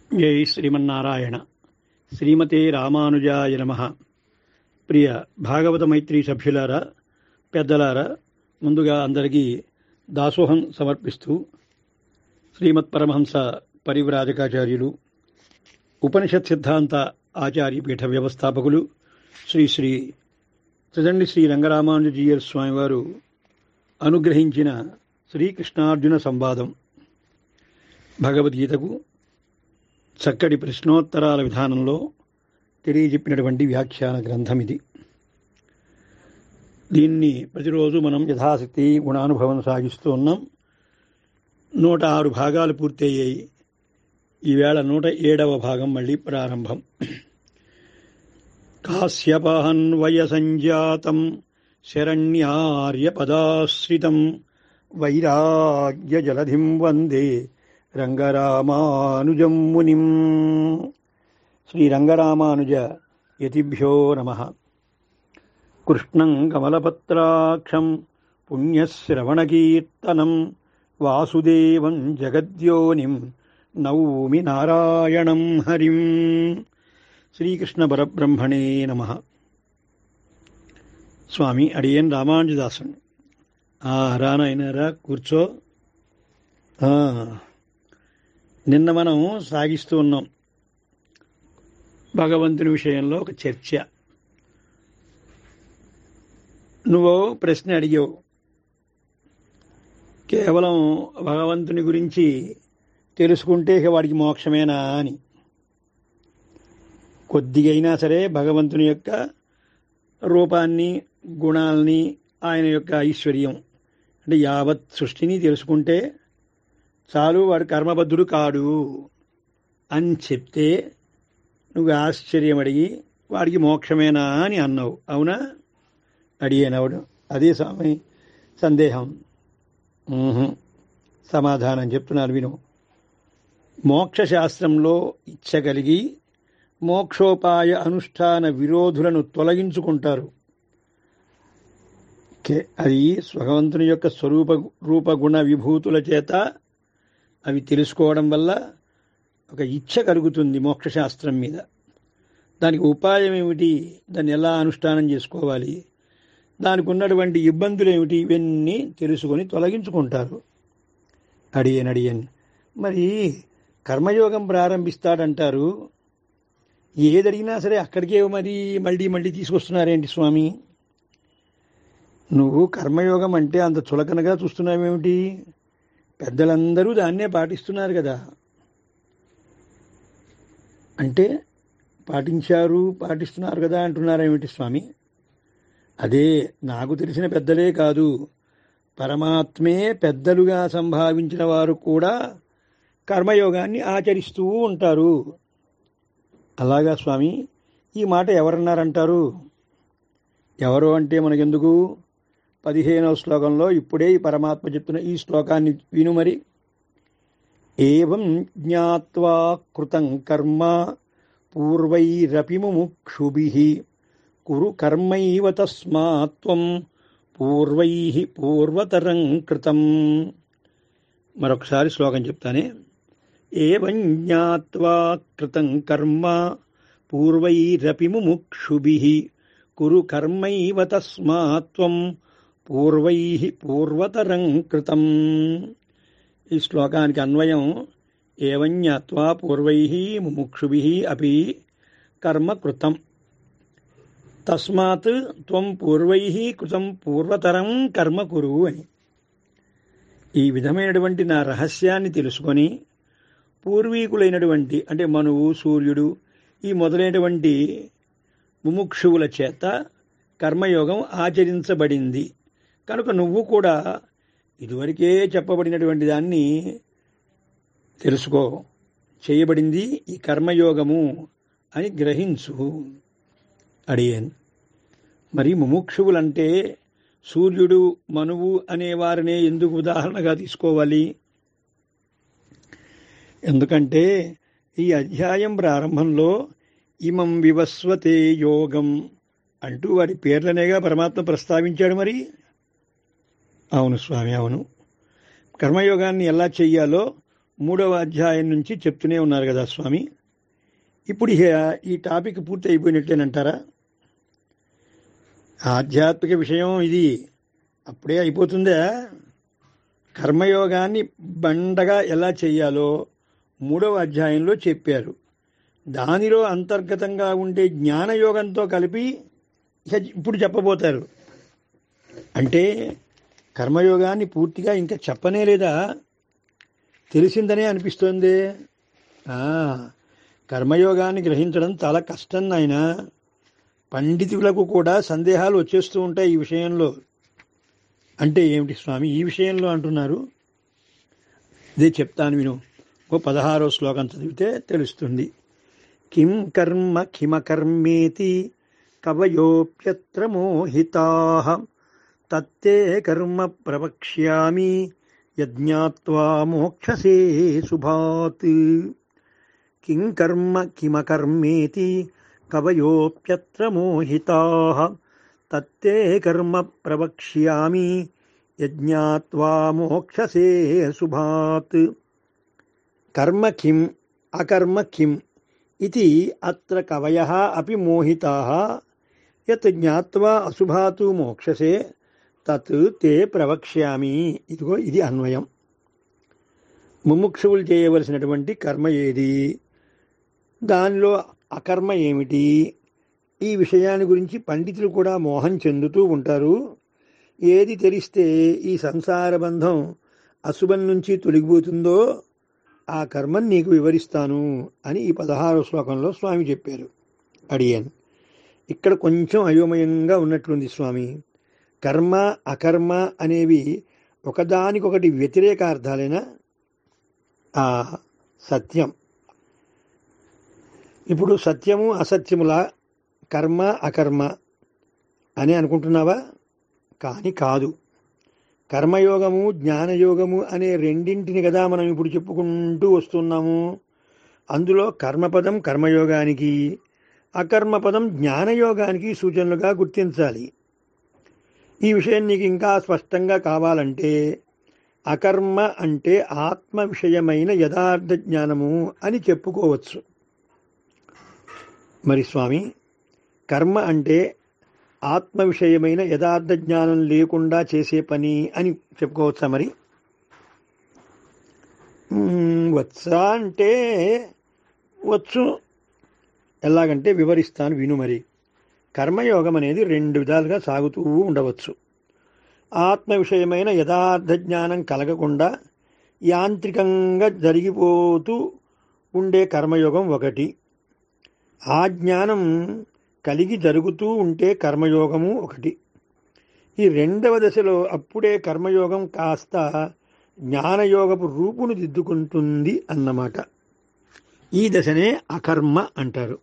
జై శ్రీమన్నారాయణ శ్రీమతే రామానుజాయ నమ ప్రియ భాగవత మైత్రి సభ్యులారా పెద్దలారా ముందుగా అందరికీ దాసోహం సమర్పిస్తూ శ్రీమత్ పరమహంస పరివ్రాజకాచార్యులు ఉపనిషత్ సిద్ధాంత ఆచార్య పీఠ వ్యవస్థాపకులు శ్రీ శ్రీ త్రిదండి శ్రీ రంగరామానుజీయర్ స్వామివారు అనుగ్రహించిన శ్రీకృష్ణార్జున సంవాదం భగవద్గీతకు చక్కటి ప్రశ్నోత్తరాల విధానంలో తెలియజెప్పినటువంటి వ్యాఖ్యాన గ్రంథం ఇది దీన్ని ప్రతిరోజు మనం యథాశక్తి గుణానుభవం సాగిస్తూ ఉన్నాం నూట ఆరు భాగాలు పూర్తయ్యాయి ఈవేళ నూట ఏడవ భాగం మళ్ళీ ప్రారంభం కాశ్యపహన్వయ సంజాతం శరణ్యార్యపదాశ్రితం వైరాగ్య జలధిం వందే రంగరామానుజం మునిం శ్రీరంగరామానుజ యతిభ్యో నమ కృష్ణం కమలపత్రాక్షం పుణ్యశ్రవణకీర్తనం వాసుదేవం జగద్యోనిం నౌమి నారాయణం హరిం శ్రీకృష్ణ పరబ్రహ్మణే నమ స్వామి అడియన్ రామానుజదాసుని రానాయనరా కూర్చో ఆ, నిన్న మనం సాగిస్తూ ఉన్నాం భగవంతుని విషయంలో ఒక చర్చ నువ్వు ప్రశ్న అడిగావు కేవలం భగవంతుని గురించి తెలుసుకుంటే ఇక వాడికి మోక్షమేనా అని కొద్దిగైనా సరే భగవంతుని యొక్క రూపాన్ని గుణాలని ఆయన యొక్క ఐశ్వర్యం అంటే యావత్ సృష్టిని తెలుసుకుంటే చాలు వాడు కర్మబద్ధుడు కాడు అని చెప్తే నువ్వు ఆశ్చర్యం అడిగి వాడికి మోక్షమేనా అని అన్నావు అవునా అడిగానవుడు అదే స్వామి సందేహం ఊహు. సమాధానం చెప్తున్నారు విను మోక్ష శాస్త్రంలో ఇచ్చ కలిగి మోక్షోపాయ అనుష్ఠాన విరోధులను తొలగించుకుంటారు కే- అది భగవంతుని యొక్క స్వరూప రూప గుణ విభూతుల చేత అవి తెలుసుకోవడం వల్ల ఒక ఇచ్చ కలుగుతుంది మోక్షశాస్త్రం మీద దానికి ఉపాయం ఏమిటి దాన్ని ఎలా అనుష్ఠానం చేసుకోవాలి దానికి ఉన్నటువంటి ఇబ్బందులు ఏమిటి ఇవన్నీ తెలుసుకొని తొలగించుకుంటారు అడియన్ అడియన్ మరి కర్మయోగం ప్రారంభిస్తాడంటారు ఏది అడిగినా సరే అక్కడికే మరి మళ్ళీ మళ్ళీ తీసుకొస్తున్నారేంటి స్వామి నువ్వు కర్మయోగం అంటే అంత చులకనగా చూస్తున్నావేమిటి పెద్దలందరూ దాన్నే పాటిస్తున్నారు కదా అంటే పాటించారు పాటిస్తున్నారు కదా అంటున్నారేమిటి స్వామి అదే నాకు తెలిసిన పెద్దలే కాదు పరమాత్మే పెద్దలుగా సంభావించిన వారు కూడా కర్మయోగాన్ని ఆచరిస్తూ ఉంటారు అలాగా స్వామి ఈ మాట ఎవరన్నారంటారు ఎవరు అంటే మనకెందుకు పదిహేనవ శ్లోకంలో ఇప్పుడే ఈ పరమాత్మ చెప్తున్న ఈ శ్లోకాన్ని విను మరి ఏవం జ్ఞాత్వా కృతం కర్మ పూర్వైరపి ముముక్షుభిః కురు కర్మైవ తస్మాత్వం పూర్వై పూర్వతరం కృతం మరొకసారి శ్లోకం చెప్తానే ఏవం జ్ఞాత్వా కృతం కర్మ పూర్వైరపి ముముక్షుభిః కురు కర్మైవ తస్మాత్వం పూర్వై పూర్వతరం కృతం ఈ శ్లోకానికి అన్వయం ఏవం జ్ఞాత్వా పూర్వై ముముక్షుభి అపి కర్మ కృతం తస్మాత్ త్వం పూర్వై కృతం పూర్వతరం కర్మ కురు అని ఈ విధమైనటువంటి నా రహస్యాన్ని తెలుసుకొని పూర్వీకులైనటువంటి అంటే మనువు సూర్యుడు ఈ మొదలైనటువంటి ముముక్షువుల చేత కర్మయోగం ఆచరించబడింది కనుక నువ్వు కూడా ఇదివరకే చెప్పబడినటువంటి దాన్ని తెలుసుకో చేయబడింది ఈ కర్మయోగము అని గ్రహించు అడిగాను మరి ముముక్షువులంటే సూర్యుడు మనువు అనే వారినే ఎందుకు ఉదాహరణగా తీసుకోవాలి ఎందుకంటే ఈ అధ్యాయం ప్రారంభంలో ఇమం వివస్వతే యోగం అంటూ వారి పేర్లనేగా పరమాత్మ ప్రస్తావించాడు మరి అవును స్వామి అవును కర్మయోగాన్ని ఎలా చెయ్యాలో మూడవ అధ్యాయం నుంచి చెప్తూనే ఉన్నారు కదా స్వామి ఇప్పుడు ఇక ఈ టాపిక్ పూర్తి అయిపోయినట్లేనంటారా ఆధ్యాత్మిక విషయం ఇది అప్పుడే అయిపోతుందా కర్మయోగాన్ని బండగా ఎలా చేయాలో మూడవ అధ్యాయంలో చెప్పారు దానిలో అంతర్గతంగా ఉండే జ్ఞానయోగంతో కలిపి ఇక ఇప్పుడు చెప్పబోతారు అంటే కర్మయోగాన్ని పూర్తిగా ఇంకా చెప్పనే లేదా తెలిసిందనే అనిపిస్తోంది ఆ, కర్మయోగాన్ని గ్రహించడం చాలా కష్టం నాయన పండితులకు కూడా సందేహాలు వచ్చేస్తూ ఉంటాయి ఈ విషయంలో అంటే ఏమిటి స్వామి ఈ విషయంలో అంటున్నారు ఇదే చెప్తాను విను ఓ పదహారో శ్లోకం చదివితే తెలుస్తుంది కిం కర్మ కిమకర్మేతి కవయోప్యత్ర మోహితా తత్తే కర్మ ప్రవక్ష్యామి యజ్ఞాత్వా మోక్షసే శుభాత్ కిం కర్మ కిమకర్మేతి కవయోప్యత్ర మోహితా తత్తే కర్మ ప్రవక్ష్యామి యజ్ఞాత్వా మోక్షసే శుభాత్ కర్మ కిం అకర్మ కిం ఇది అత్ర కవయः అపి మోహితాः యత్ జ్ఞాత్వా అశుభాతు మోక్షసే తత్ తే ప్రవక్ష్యామి ఇదిగో ఇది అన్వయం ముముక్షువులు చేయవలసినటువంటి కర్మ ఏది దానిలో అకర్మ ఏమిటి ఈ విషయాన్ని గురించి పండితులు కూడా మోహం చెందుతూ ఉంటారు ఏది తెలిస్తే ఈ సంసార బంధం అశుభం నుంచి తొలగిపోతుందో ఆ కర్మని నీకు వివరిస్తాను అని ఈ పదహారో శ్లోకంలో స్వామి చెప్పారు అడిగాను ఇక్కడ కొంచెం అయోమయంగా ఉన్నట్లుంది స్వామి కర్మ అకర్మ అనేవి ఒకదానికొకటి వ్యతిరేక అర్థాలేనా ఆ సత్యం ఇప్పుడు సత్యము అసత్యముల కర్మ అకర్మ అని అనుకుంటున్నావా కానీ కాదు కర్మయోగము జ్ఞానయోగము అనే రెండింటిని కదా మనం ఇప్పుడు చెప్పుకుంటూ వస్తున్నాము అందులో కర్మపదం కర్మయోగానికి అకర్మపదం జ్ఞానయోగానికి సూచనలుగా గుర్తించాలి ఈ విషయం నీకు ఇంకా స్పష్టంగా కావాలంటే అకర్మ అంటే ఆత్మ విషయమైన యథార్థ జ్ఞానము అని చెప్పుకోవచ్చు మరి స్వామి కర్మ అంటే ఆత్మ విషయమైన యథార్థ జ్ఞానం లేకుండా చేసే పని అని చెప్పుకోవచ్చా మరి మ్మ్, వచ్చా అంటే వచ్చు ఎలాగంటే వివరిస్తాను విను మరి కర్మయోగం అనేది రెండు విధాలుగా సాగుతూ ఉండవచ్చు ఆత్మ విషయమైన యథార్థ జ్ఞానం కలగకుండా యాంత్రికంగా జరిగిపోతూ ఉండే కర్మయోగం ఒకటి ఆ జ్ఞానం కలిగి జరుగుతూ ఉంటే కర్మయోగము ఒకటి ఈ రెండవ దశలో అప్పుడే కర్మయోగం కాస్త జ్ఞానయోగపు రూపును దిద్దుకుంటుంది అన్నమాట ఈ దశనే అకర్మ అంటారు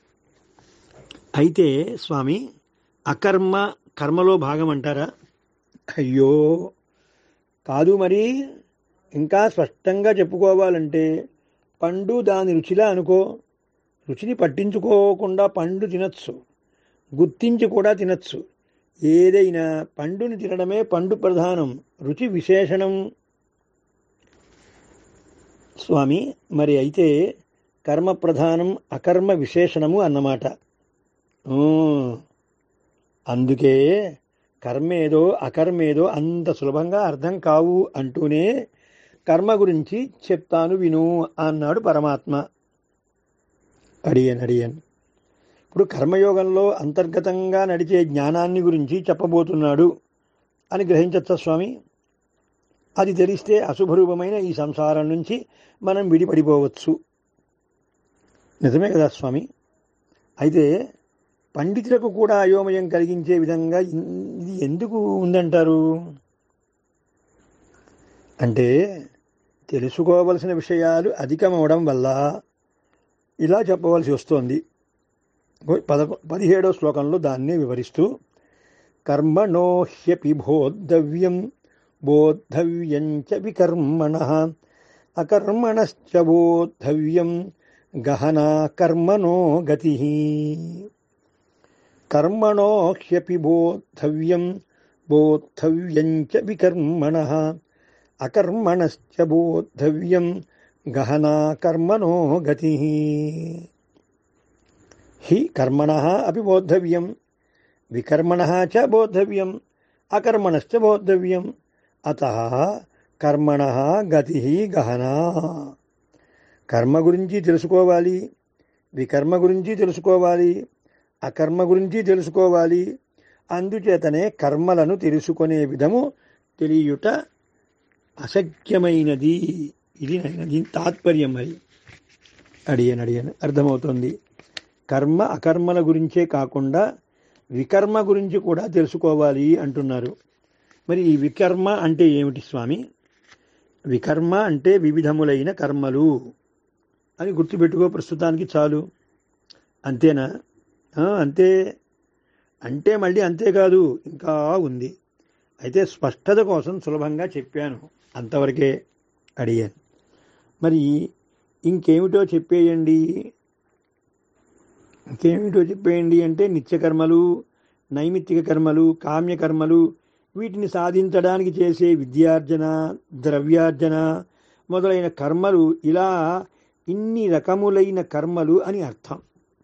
అయితే స్వామి అకర్మ కర్మలో భాగం అంటారా అయ్యో కాదు మరి ఇంకా స్పష్టంగా చెప్పుకోవాలంటే పండు దాని రుచిలా అనుకో రుచిని పట్టించుకోకుండా పండు తినచ్చు గుర్తించి కూడా తినచ్చు ఏదైనా పండుని తినడమే పండు ప్రధానం రుచి విశేషణం స్వామి మరి అయితే కర్మ ప్రధానం అకర్మ విశేషణము అన్నమాట ఊ, అందుకే కర్మేదో అకర్మేదో అంత సులభంగా అర్థం కావు అంటూనే కర్మ గురించి చెప్తాను విను అన్నాడు పరమాత్మ అడియన్ అడియన్ ఇప్పుడు కర్మయోగంలో అంతర్గతంగా నడిచే జ్ఞానాన్ని గురించి చెప్పబోతున్నాడు అని గ్రహించచ్చా స్వామి అది తెలిస్తే అశుభరూపమైన ఈ సంసారం నుంచి మనం విడిపడిపోవచ్చు నిజమే కదా స్వామి అయితే పండితులకు కూడా అయోమయం కలిగించే విధంగా ఇన్- ఇది ఎందుకు ఉందంటారు అంటే తెలుసుకోవలసిన విషయాలు అధికమవడం వల్ల ఇలా చెప్పవలసి వస్తోంది పద పదిహేడో శ్లోకంలో దాన్ని వివరిస్తూ కర్మణో హ్యపి బోద్ధవ్యం బోద్ధవ్యం చ వికర్మణ అకర్మణశ్చ బోద్ధవ్యం గహనా కర్మణో గతి కర్మణో హ్యపి బోద్ధవ్యం బోద్ధవ్యం చ వికర్మణ అకర్మణశ్చ బోద్ధవ్యం గహనా కర్మణో గతి హి కర్మణ అపి బోద్ధవ్యం వికర్మణ చ బోద్ధవ్యం అకర్మణశ్చ బోద్ధవ్యం అత కర్మణ గతి గహనా కర్మ గురించి తెలుసుకోవాలి వికర్మ గురించి తెలుసుకోవాలి అకర్మ గురించి తెలుసుకోవాలి అందుచేతనే కర్మలను తెలుసుకునే విధము తెలియుట అసఖ్యమైనది ఇది నాయన దీని తాత్పర్యం మరి అడిగాను అడిగాను అర్థమవుతుంది కర్మ అకర్మల గురించే కాకుండా వికర్మ గురించి కూడా తెలుసుకోవాలి అంటున్నారు మరి ఈ వికర్మ అంటే ఏమిటి స్వామి వికర్మ అంటే వివిధములైన కర్మలు అని గుర్తుపెట్టుకో ప్రస్తుతానికి చాలు అంతేనా ఆ, అంతే అంటే మళ్ళీ అంతేకాదు ఇంకా ఉంది అయితే స్పష్టత కోసం సులభంగా చెప్పాను అంతవరకే అడిగాను మరి ఇంకేమిటో చెప్పేయండి ఇంకేమిటో చెప్పేయండి అంటే నిత్యకర్మలు నైమిత్తిక కర్మలు కామ్యకర్మలు వీటిని సాధించడానికి చేసే విద్యార్జన ద్రవ్యార్జన మొదలైన కర్మలు ఇలా ఇన్ని రకములైన కర్మలు అని అర్థం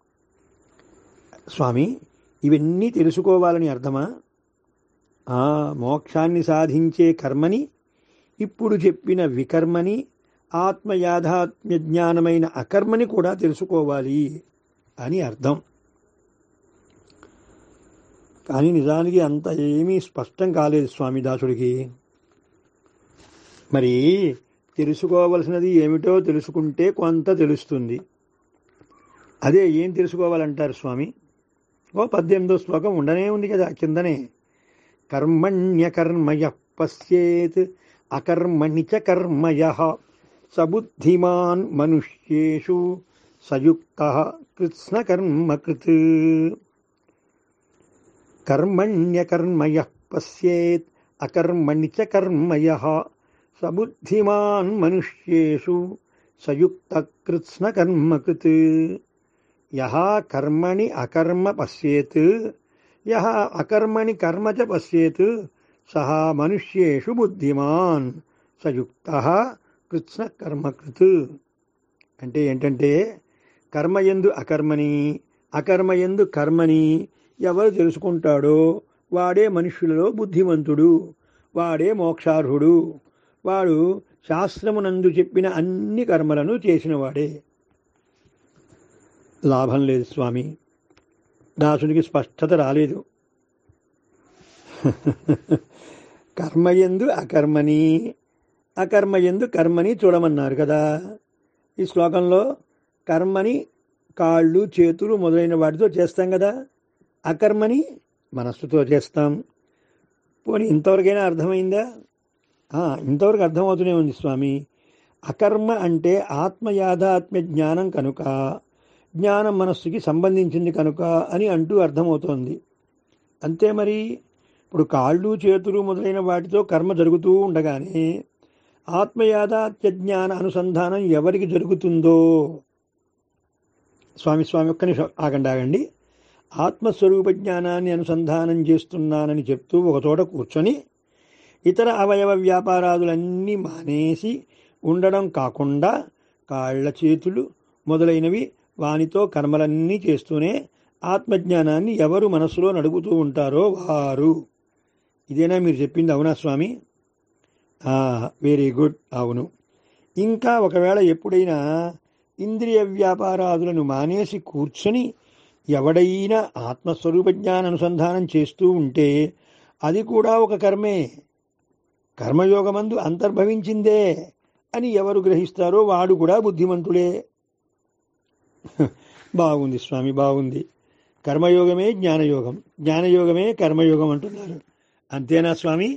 స్వామి ఇవన్నీ తెలుసుకోవాలని అర్థమా ఆ మోక్షాన్ని సాధించే కర్మని ఇప్పుడు చెప్పిన వికర్మని ఆత్మయాథాత్మ్య జ్ఞానమైన అకర్మని కూడా తెలుసుకోవాలి అని అర్థం కానీ నిజానికి అంత ఏమీ స్పష్టం కాలేదు స్వామి దాసుడికి మరి తెలుసుకోవలసినది ఏమిటో తెలుసుకుంటే కొంత తెలుస్తుంది అదే ఏం తెలుసుకోవాలంటారు స్వామి ఓ పద్దెనిమిదో శ్లోకం ఉండనే ఉంది కదా కిందనే కర్మణ్యకర్మయ పశ్యేత్ అకర్మణి చ కర్మయ సబుద్ధిమాన్ మనుష్యేషు సయుక్త కృత్స్నకర్మకృత్ కర్మణ్యకర్మయ పశ్యేత్ అకర్మణి చ కర్మయ సబుద్ధిమాన్ మనుష్యేషు సయుక్త కృత్స్నకర్మకృత్ యహ కర్మణి అకర్మ పశ్యేత్ యహ అకర్మణి కర్మ చ పశ్యేత్ సహ మనుష్యేషు బుద్ధిమాన్ సయుక్త కృత్స్న కర్మకృత్ అంటే ఏంటంటే కర్మయందు అకర్మని అకర్మయందు కర్మని ఎవరు తెలుసుకుంటాడో వాడే మనుష్యులలో బుద్ధిమంతుడు వాడే మోక్షార్హుడు వాడు శాస్త్రమునందు చెప్పిన అన్ని కర్మలను చేసినవాడే లాభం లేదు స్వామి దాసునికి స్పష్టత రాలేదు కర్మయందు అకర్మని అకర్మయందు కర్మని చూడమన్నారు కదా ఈ శ్లోకంలో కర్మని కాళ్ళు చేతులు మొదలైన వాటితో చేస్తాం కదా అకర్మని మనస్సుతో చేస్తాం పోనీ ఇంతవరకైనా అర్థమైందా ఆ, ఇంతవరకు అర్థమవుతూనే ఉంది స్వామి అకర్మ అంటే ఆత్మయాథాత్మ్య జ్ఞానం కనుక జ్ఞానం మనస్సుకి సంబంధించింది కనుక అని అంటూ అర్థమవుతోంది అంతే మరి ఇప్పుడు కాళ్ళు చేతులు మొదలైన వాటితో కర్మ జరుగుతూ ఉండగానే ఆత్మయాథాత్య జ్ఞాన అనుసంధానం ఎవరికి జరుగుతుందో స్వామి స్వామి ఒక్క నిమిషం ఆగండి ఆగండి ఆత్మస్వరూప జ్ఞానాన్ని అనుసంధానం చేస్తున్నానని చెప్తూ ఒక చోట కూర్చొని ఇతర అవయవ వ్యాపారాదులన్నీ మానేసి ఉండడం కాకుండా కాళ్ళ చేతులు మొదలైనవి వానితో కర్మలన్నీ చేస్తూనే ఆత్మజ్ఞానాన్ని ఎవరు మనసులో నడుపుతూ ఉంటారో వారు ఇదేనా మీరు చెప్పింది అవునా స్వామి వెరీ గుడ్ అవును ఇంకా ఒకవేళ ఎప్పుడైనా ఇంద్రియ వ్యాపారాదులను మానేసి కూర్చొని ఎవడైనా ఆత్మస్వరూప జ్ఞాన అనుసంధానం చేస్తూ ఉంటే అది కూడా ఒక కర్మే కర్మయోగమందు అంతర్భవించిందే అని ఎవరు గ్రహిస్తారో వాడు కూడా బుద్ధిమంతుడే బాగుంది స్వామి బాగుంది కర్మయోగమే జ్ఞానయోగం జ్ఞానయోగమే కర్మయోగం అంటున్నారు అంతేనా స్వామి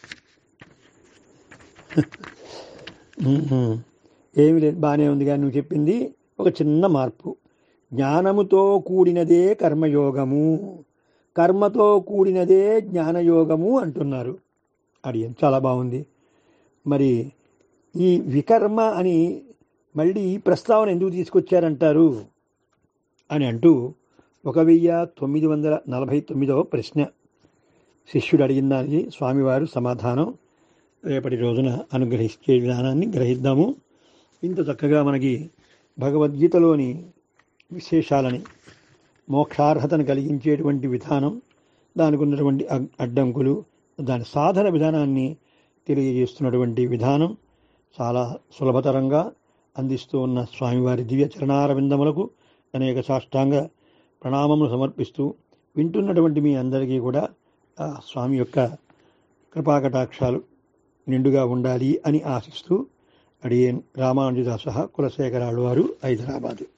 మ్మ్. ఏమి లేదు బాగానే ఉంది కానీ నువ్వు చెప్పింది ఒక చిన్న మార్పు జ్ఞానముతో కూడినదే కర్మయోగము కర్మతో కూడినదే జ్ఞానయోగము అంటున్నారు అడిగాను చాలా బాగుంది మరి ఈ వికర్మ అని మళ్ళీ ఈ ప్రస్తావన ఎందుకు తీసుకొచ్చారంటారు అని అంటూ ఒక వెయ్యి తొమ్మిది వందల నలభై తొమ్మిదవ ప్రశ్న శిష్యుడు అడిగిన దానికి స్వామివారు సమాధానం రేపటి రోజున అనుగ్రహించే విధానాన్ని గ్రహిద్దాము ఇంత చక్కగా మనకి భగవద్గీతలోని విశేషాలని మోక్షార్హతను కలిగించేటువంటి విధానం దానికి ఉన్నటువంటి అగ్- అడ్డంకులు దాని సాధన విధానాన్ని తెలియజేస్తున్నటువంటి విధానం చాలా సులభతరంగా అందిస్తూ ఉన్న స్వామివారి దివ్య చరణారవిందములకు అనేక సాష్టాంగ ప్రణామములు సమర్పిస్తూ వింటున్నటువంటి మీ అందరికీ కూడా ఆ స్వామి యొక్క కృపాకటాక్షాలు నిండుగా ఉండాలి అని ఆశిస్తూ అడియన్ రామానుజదాస కులశేఖరాలు వారు హైదరాబాదు